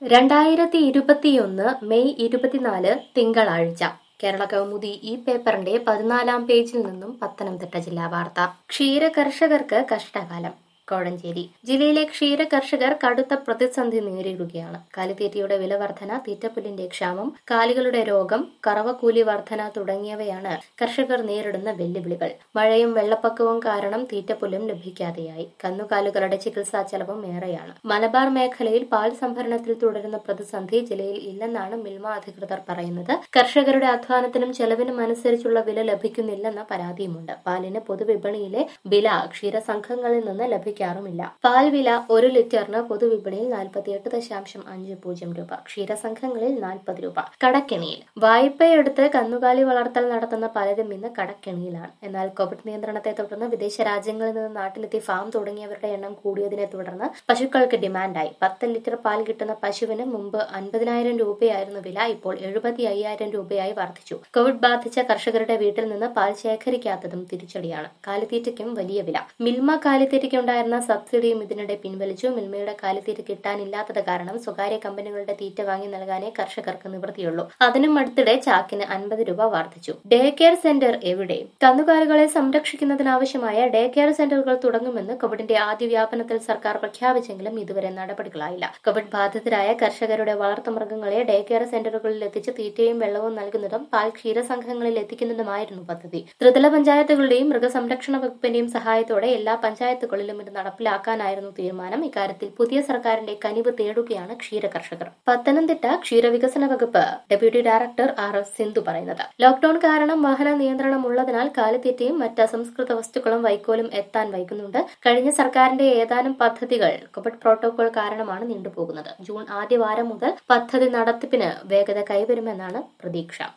രണ്ടായിരത്തി ഇരുപത്തിയൊന്ന് മെയ് ഇരുപത്തിനാല് തിങ്കളാഴ്ച കേരള കൗമുദി ഈ പേപ്പറിന്റെ പതിനാലാം പേജിൽ നിന്നും പത്തനംതിട്ട ജില്ലാ വാർത്ത ക്ഷീര കർഷകർക്ക് കഷ്ടകാലം കോഴഞ്ചേരി ജില്ലയിലെ ക്ഷീര കർഷകർ കടുത്ത പ്രതിസന്ധി നേരിടുകയാണ് കാലിത്തീറ്റയുടെ വില വർധന തീറ്റപ്പുല്ലിന്റെ ക്ഷാമം കാലികളുടെ രോഗം കറവക്കൂലി വർധന തുടങ്ങിയവയാണ് കർഷകർ നേരിടുന്ന വെല്ലുവിളികൾ മഴയും വെള്ളപ്പൊക്കവും കാരണം തീറ്റപ്പുല്ലും ലഭിക്കാതെയായി കന്നുകാലുകളുടെ ചികിത്സാ ചെലവും ഏറെയാണ് മലബാർ മേഖലയിൽ പാൽ സംഭരണത്തിൽ തുടരുന്ന പ്രതിസന്ധി ജില്ലയിൽ ഇല്ലെന്നാണ് മിൽമ അധികൃതർ പറയുന്നത് കർഷകരുടെ അധ്വാനത്തിനും ചെലവിനും അനുസരിച്ചുള്ള വില ലഭിക്കുന്നില്ലെന്ന പരാതിയുമുണ്ട് പാലിന് പൊതുവിപണിയിലെ വില ക്ഷീരസംഘങ്ങളിൽ നിന്ന് ലഭിക്കാറുമില്ല പാൽ വില ഒരു ലിറ്ററിന് പൊതുവിപണിയിൽ നാൽപ്പത്തിയെട്ട് ദശാംശം അഞ്ച് പൂജ്യം രൂപ ക്ഷീരസംഘങ്ങളിൽ നാൽപ്പത് രൂപ കടക്കെണിയിൽ വായ്പയെടുത്ത് കന്നുകാലി വളർത്തൽ നടത്തുന്ന പലരും ഇന്ന് കടക്കെണിയിലാണ് എന്നാൽ കോവിഡ് നിയന്ത്രണത്തെ തുടർന്ന് വിദേശ രാജ്യങ്ങളിൽ നിന്ന് നാട്ടിലെത്തി ഫാം തുടങ്ങിയവരുടെ എണ്ണം കൂടിയതിനെ തുടർന്ന് പശുക്കൾക്ക് ഡിമാൻഡായി പത്ത് ലിറ്റർ പാൽ കിട്ടുന്ന പശുവിന് മുമ്പ് അൻപതിനായിരം രൂപയായിരുന്നു വില ഇപ്പോൾ എഴുപത്തി അയ്യായിരം രൂപയായി വർദ്ധിച്ചു കോവിഡ് ബാധിച്ച കർഷകരുടെ വീട്ടിൽ നിന്ന് പാൽ ശേഖരിക്കാത്തതും തിരിച്ചടിയാണ് കാലിത്തീറ്റയ്ക്കും വലിയ വില മിൽമ കാലിത്തീറ്റയ്ക്കുണ്ടായിരുന്ന സബ്സിഡിയും ഇതിനിടെ പിൻവലിച്ചു മിൽമയുടെ കാലിത്തീറ്റ കിട്ടാനില്ലാത്തത് കാരണം സ്വകാര്യ കമ്പനികളുടെ തീറ്റ വാങ്ങി നൽകാനേ കർഷകർക്ക് നിവൃത്തിയുള്ളൂ അതിനും അടുത്തിടെ ചാക്കിന് അൻപത് രൂപ വർദ്ധിച്ചു ഡേ കെയർ സെന്റർ എവിടെ കന്നുകാലികളെ സംരക്ഷിക്കുന്നതിനാവശ്യമായ ഡേ കെയർ സെന്ററുകൾ തുടങ്ങുമെന്ന് കോവിഡിന്റെ ആദ്യ വ്യാപനത്തിൽ സർക്കാർ പ്രഖ്യാപിച്ചെങ്കിലും ഇതുവരെ നടപടികളായില്ല കോവിഡ് ബാധിതരായ കർഷകരുടെ വളർത്തുമൃഗങ്ങളെ ഡേ കെയർ സെന്ററുകളിൽ എത്തിച്ച് തീറ്റയും വെള്ളവും നൽകുന്നതും പാൽ ക്ഷീരസംഘങ്ങളിൽ എത്തിക്കുന്നതുമായിരുന്നു പദ്ധതി ത്രിതല പഞ്ചായത്തുകളുടെയും മൃഗസംരക്ഷണ വകുപ്പിന്റെയും സഹായത്തോടെ എല്ലാ പഞ്ചായത്തുകളിലും ഇത് നടപ്പിലാക്കാനായിരുന്നു തീരുമാനം ഇക്കാര്യത്തിൽ പുതിയ സർക്കാരിന്റെ കനിവ് തേടുകയാണ് ക്ഷീര കർഷകർ പത്തനംതിട്ട ക്ഷീരവികസന വകുപ്പ് deputy director R S Sindhu പറയുന്നത് ലോക്ഡൌൺ കാരണം വാഹന നിയന്ത്രണം ഉള്ളതിനാൽ കാലിത്തീറ്റയും മറ്റ് അസംസ്കൃത വസ്തുക്കളും വൈക്കോലും എത്താൻ വൈകുന്നുണ്ട് കഴിഞ്ഞ സർക്കാരിന്റെ ഏതാനും പദ്ധതികൾ കോവിഡ് പ്രോട്ടോകോൾ കാരണമാണ് നീണ്ടുപോകുന്നത് ജൂൺ ആദ്യ വാരം മുതൽ പദ്ധതി നടത്തിപ്പിന് വേഗത കൈവരുമെന്നാണ് പ്രതീക്ഷ